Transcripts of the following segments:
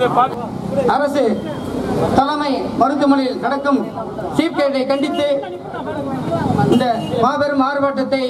அரசு தலைமை மருத்துவமனையில் நடக்கும் சீர்கேட்டை கண்டித்து இந்த மாபெரும் ஆர்ப்பாட்டத்தை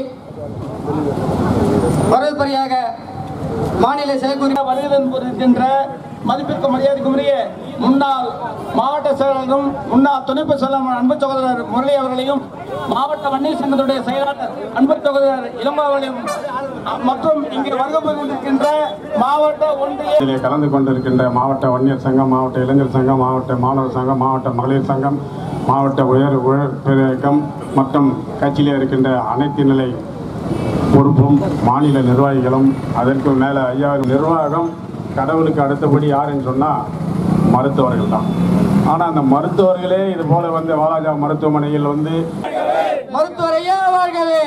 வரவேற்பறையாக மாநில செயற்குறி வருகின்ற மதிப்பிற்கு மரியாதைக்குரிய முன்னாள் மாவட்ட செயலாளரும் முன்னாள் துணை பொதுச் செயலாளர் அன்பு சகோதரர் முரளி அவர்களையும் மாவட்ட வன்னியர் சங்கத்துடைய செயலாளர் அன்பு சகோதரர் இளம்பா அவர்களையும் மற்றும் இங்கே வருகை புரிந்திருக்கின்ற மாவட்ட ஒன்றிய இதிலே கலந்து கொண்டிருக்கின்ற மாவட்ட வன்னியர் சங்கம் மாவட்ட இளைஞர் சங்கம் மாவட்ட மாணவர் சங்கம் மாவட்ட மகளிர் சங்கம் மாவட்ட உயர் உயர் இயக்கம் மற்றும் கட்சியிலே இருக்கின்ற அனைத்து நிலை பொறுப்பும் மாநில நிர்வாகிகளும் அதற்கு மேலே ஐயா நிர்வாகம் கடவுளுக்கு அடுத்தபடி யாருன்னு சொன்னால் மருத்துவர்கள் தான் ஆனால் அந்த மருத்துவர்களே இது போல வந்து வாலாஜா மருத்துவமனையில் வந்து மருத்துவர் ஐயா வாழ்கவே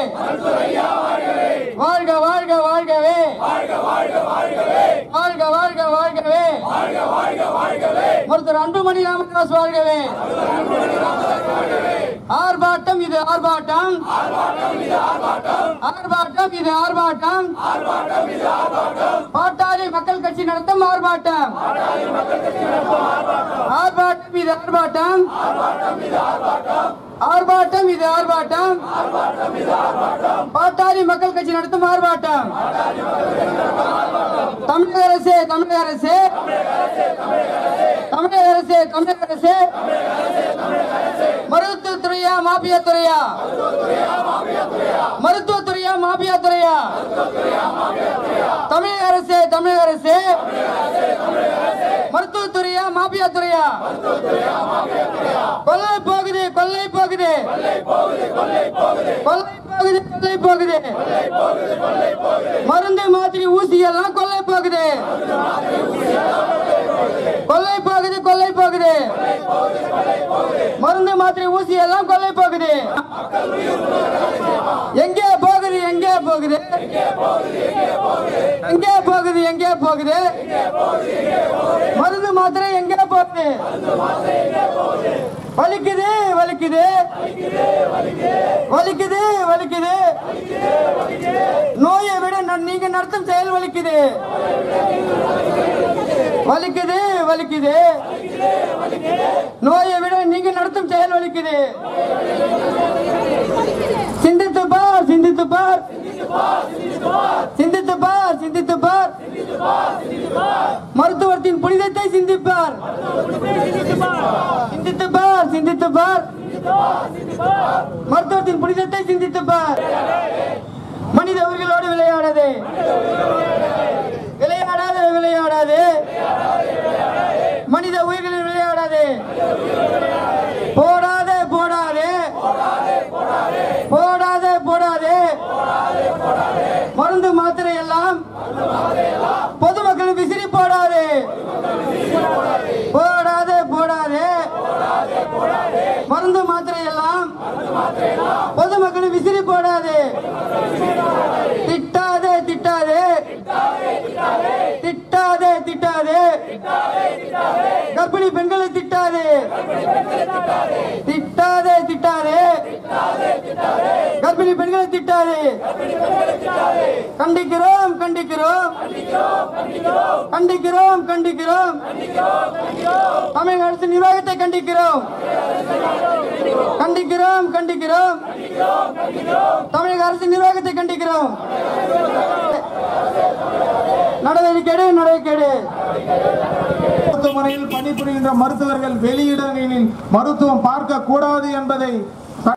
வாழ்க வாழ்க வாழ்கவே வாழ்க வாழ்க வாழ்கவே மருத்துவர் அன்புமணி ராமதாஸ் வாழ்கவே ஆர்ப்பாட்டம் இது ஆர்ப்பாட்டம் ஆர்ப்பாட்டம் இது ஆர்ப்பாட்டம் பாட்டாளி மக்கள் கட்சி நடத்தும் ஆர்ப்பாட்டம் ஆர்ப்பாட்டம் இது ஆர்ப்பாட்டம் ஆர்ப்பாட்டம் இது ஆர்ப்பாட்டம் பாட்டாளி மக்கள் கட்சி நடத்தும் ஆர்ப்பாட்டம் தமிழக அரசு தமிழக அரசு தமிழக அரசு தமிழக அரசு மருத்துவத்துறையா மாபியா துறையா மருத்துவத்துறையா மாபியா துறையா தமிழக அரசு தமிழக அரசு மருத்துவத்துறையா மாபியா துறையா கொள்ளை போகுது கொள்ளை போகுது கொள்ளை போகுது கொள்ளை போகுது மருந்து மாத்திரை ஊசி எல்லாம் கொள்ளை போகுது கொள்ளை போகுது கொள்ளை போகுது மருந்து மாத்திரை ஊசி எல்லாம் கொள்ளை போகுது எங்கே போகுது எங்கே போகுது எங்கே போகுது எங்கே போகுது மருந்து மாத்திரை எங்கே போகுது வலிக்குது வலிக்குது வலிக்குது வலிக்குது நோயை விட ந- நீங்க நடத்தும் செயல் வலிக்குது வலிக்குது வலிக்குது நோயை விட நீங்க நடத்தும் செயல் வலிக்குது சிந்தித்து பார் சிந்தித்து பார் சிந்தித்து பார் சிந்தித்து பார் மருத்துவத்தின் புனிதத்தை சிந்திப்பார் சிந்தித்து பார் சிந்தித்து பார் மருத்துவத்தின் புனிதத்தை சிந்தித்து பார் மனித உயிர்களோடு விளையாடாதே விளையாடாதே விளையாடாதே மனித உயிர்களில் விளையாடாதே போடாதே போடாதே போடாதே போடாதே மருந்து மாத்திரை எல்லாம் பொதுமக்கள் விசிறி போடாதே போடாதே போடாதே மருந்து மாத்திரை எல்லாம் பொதுமக்கள் விசிறி போடாதே திட்டாதே திட்டாதே திட்டாதே திட்டாதே கர்ப்பிணி பெண்களை திட்டாதே திட்டாதே திட்டாதே கர்ப்பிணி பெண்களை திட்டாதே கண்டிக்கிறோம் கண்டிக்கிறோம் கண்டிக்கிறோம் கண்டிக்கிறோம் தமிழக அரசு நிர்வாகத்தை கண்டிக்கிறோம் கண்டிக்கிறோம் கண்டிக்கிறோம் தமிழக அரசு நிர்வாகத்தை கண்டிக்கிறோம் நடவடிக்கை எடு, நடவடிக்கை எடு. மருத்துவமனையில் பணிபுரிகின்ற மருத்துவர்கள் வெளியிடங்களில் மருத்துவம் பார்க்க கூடாது என்பதை